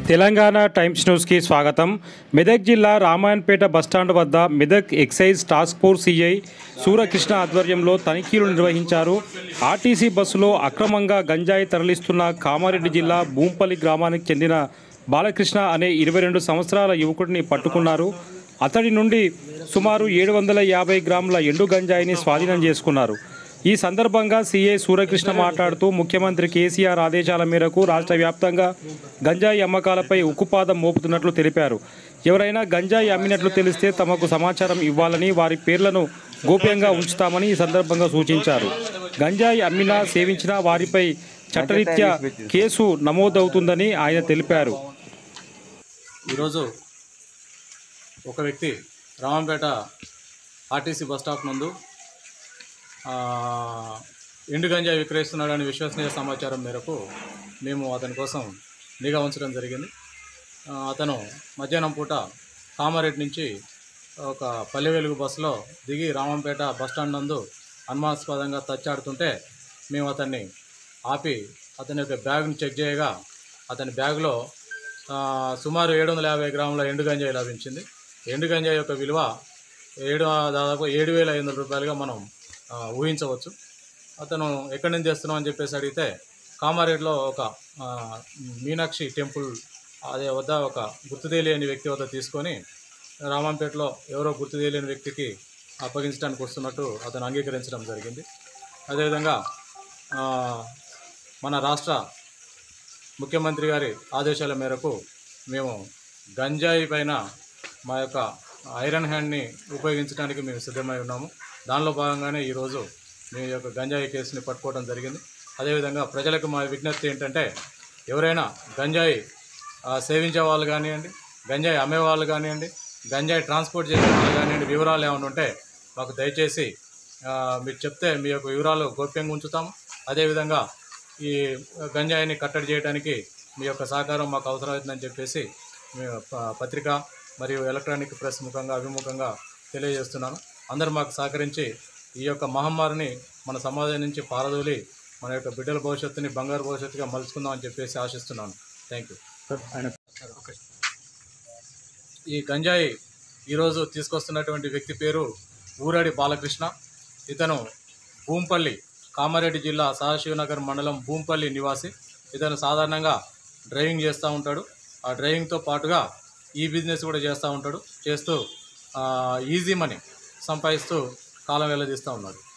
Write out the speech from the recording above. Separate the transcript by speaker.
Speaker 1: Telangana times న్యూస్కి స్వాగతం మెదక్ జిల్లా రామాయణపేట బస్టాండ్ వద్ద Medak excise task force CI Suryakrishna ఆధ్వర్యంలో తనిఖీలు నిర్వహించారు ఆర్టీసీ బస్సులో అక్రమంగా గంజాయి తరలిస్తున్న కామారెడ్డి జిల్లా భూంపల్లి గ్రామానికి చెందిన బాలకృష్ణ అనే ఇరవై రెండు సంవత్సరాల యువకుడిని పట్టుకున్నారు అతడి నుండి సుమారు ఏడు వందల యాభై గ్రాముల ఎండు గంజాయిని స్వాధీనం చేసుకున్నారు ఈ సందర్భంగా సీఐ సూర్యకృష్ణ మాట్లాడుతూ ముఖ్యమంత్రి కేసీఆర్ ఆదేశాల మేరకు రాష్ట్ర వ్యాప్తంగా గంజాయి అమ్మకాలపై ఉక్కుపాదం మోపుతున్నట్లు తెలిపారు ఎవరైనా గంజాయి అమ్మినట్లు తెలిస్తే తమకు సమాచారం ఇవ్వాలని వారి పేర్లను గోప్యంగా ఉంచుతామని ఈ సందర్భంగా సూచించారు గంజాయి అమ్మినా సేవించినా వారిపై చట్టరీత్యా కేసు నమోదవుతుందని ఆయన తెలిపారు
Speaker 2: ఈరోజు ఒక వ్యక్తి రామంపేట ఆర్టీసీ బస్ స్టాప్ నందు ఆ, ఎండు గంజాయి విక్రయిస్తున్నాడని విశ్వసనీయ సమాచారం మేరకు మేము అతని కోసం నిఘా ఉంచడం జరిగింది ఆ, అతను మధ్యాహ్నం పూట కామారెడ్డి నుంచి ఒక పల్లె వెలుగు బస్సులో దిగి రామంపేట బస్ స్టాండ్ నందు అనుమానాస్పదంగా తచ్చాడుతుంటే మేము అతన్ని ఆపి అతని యొక్క బ్యాగ్ని చెక్ చేయగా అతని బ్యాగ్లో ఆ, సుమారు ఏడు వందల యాభై గ్రాముల ఎండు గంజాయి లభించింది ఎండు గంజాయి యొక్క విలువ ఏడు దాదాపు ఏడు వేల ఐదు వందల రూపాయలుగా మనం ఆ, ఊహించవచ్చు అతను ఎక్కడి నుంచి తెస్తున్నాం అని చెప్పేసి అడిగితే కామారెడ్డిలో ఒక ఆ, మీనాక్షి టెంపుల్ అదే వద్ద ఒక గుర్తు తెలియని వ్యక్తి వద్ద తీసుకొని రామంపేటలో ఎవరో గుర్తు తెలియని వ్యక్తికి అప్పగించడానికి వస్తున్నట్టు అతను అంగీకరించడం జరిగింది అదేవిధంగా ఆ, మన రాష్ట్ర ముఖ్యమంత్రి గారి ఆదేశాల మేరకు మేము గంజాయి పైన మా యొక్క ఐరన్ హ్యాండ్ని ఉపయోగించడానికి మేము సిద్ధమై ఉన్నాము దానిలో భాగంగానే ఈరోజు మీ యొక్క గంజాయి కేసుని పట్టుకోవడం జరిగింది అదేవిధంగా ప్రజలకు మా విజ్ఞప్తి ఏంటంటే ఎవరైనా గంజాయి ఆ, సేవించే వాళ్ళు కానివ్వండి గంజాయి అమ్మే వాళ్ళు కానివ్వండి గంజాయి ట్రాన్స్పోర్ట్ చేసే వాళ్ళు కానివ్వండి వివరాలు ఏమైనా ఉంటే మాకు దయచేసి ఆ, మీరు చెప్తే మీ యొక్క వివరాలు గోప్యంగా ఉంచుతాం అదేవిధంగా ఈ గంజాయిని కట్టడి చేయడానికి మీ యొక్క సహకారం మాకు అవసరమవుతుందని చెప్పేసి మేము ప- పత్రిక మరియు ఎలక్ట్రానిక్ ప్రెస్ ముఖంగా అభిముఖంగా తెలియజేస్తున్నాను అందరూ మాకు సహకరించి ఈ యొక్క మహమ్మారిని మన సమాజం నుంచి పారదోలి మన యొక్క బిడ్డల భవిష్యత్తుని బంగారు భవిష్యత్తుగా మలుచుకుందాం అని చెప్పేసి ఆశిస్తున్నాను థ్యాంక్ యూ ఈ గంజాయి ఈరోజు తీసుకొస్తున్నటువంటి వ్యక్తి పేరు ఊరడి బాలకృష్ణ ఇతను భూంపల్లి కామారెడ్డి జిల్లా సదాశివనగర్ మండలం భూంపల్లి నివాసి ఇతను సాధారణంగా డ్రైవింగ్ చేస్తూ ఉంటాడు ఆ డ్రైవింగ్తో పాటుగా ఈ బిజినెస్ కూడా చేస్తూ ఉంటాడు చేస్తూ ఆ, ఈజీ మనీ సంపాదిస్తూ కాలం వెళ్ళదీస్తూ ఉన్నాడు